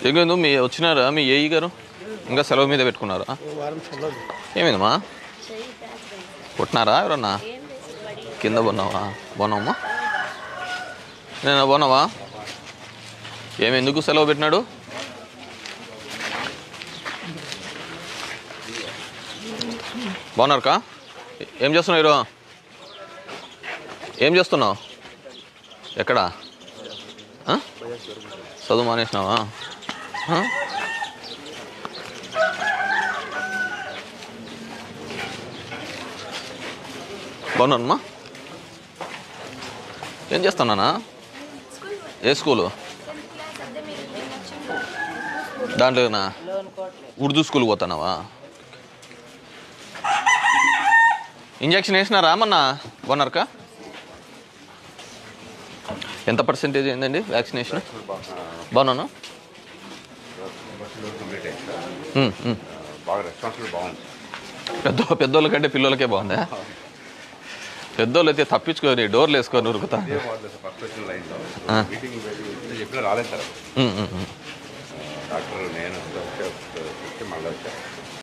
జగన్ మీ వచ్చినారా మీ ఏఈ గారు ఇంకా సెలవు మీద పెట్టుకున్నారా వారం సెలవు ఏమైందమ్మా పుట్టినారా ఎవరన్నా కింద బాగున్నావా బాగున్నావమ్మా నేను బాగున్నావా ఏమి ఎందుకు సెలవు పెట్టినాడు బాగున్నారుకా ఏం చేస్తున్నావు ఈరో ఏం చేస్తున్నావు ఎక్కడా ఆ? చదువు మానేసినావా ఆ? బాగున్నానమ్మా ఏం చేస్తున్నానా ఏ స్కూలు దాంట్లోనా ఉర్దూ స్కూల్ పోతున్నావా ఇంజక్షన్ వేసినారా మొన్న బాగున్నారుకా ఎంత పర్సెంటేజ్ అయిందండి వ్యాక్సినేషన్ బాగున్నాను కంప్లీట్ అయింది సార్ ఉమ్, ఉమ్. బాగా రెస్పాన్సిబుల్ బాగుంది పెద్ద పెద్దోళ్ళ కంటే పిల్లలకే బాగుందా పెద్దోళ్ళు అయితే తప్పించుకొని డోర్లు వేసుకొని ఉరుకుతా ఇదే వాళ్ళు ఫస్ట్ వచ్చిన లైన్లో ఆ. మీటింగ్ చెప్పినా రాలేదు సార్ ఉమ్, ఉమ్, ఉమ్. డాక్టర్ నేను వచ్చి మళ్ళీ వచ్చా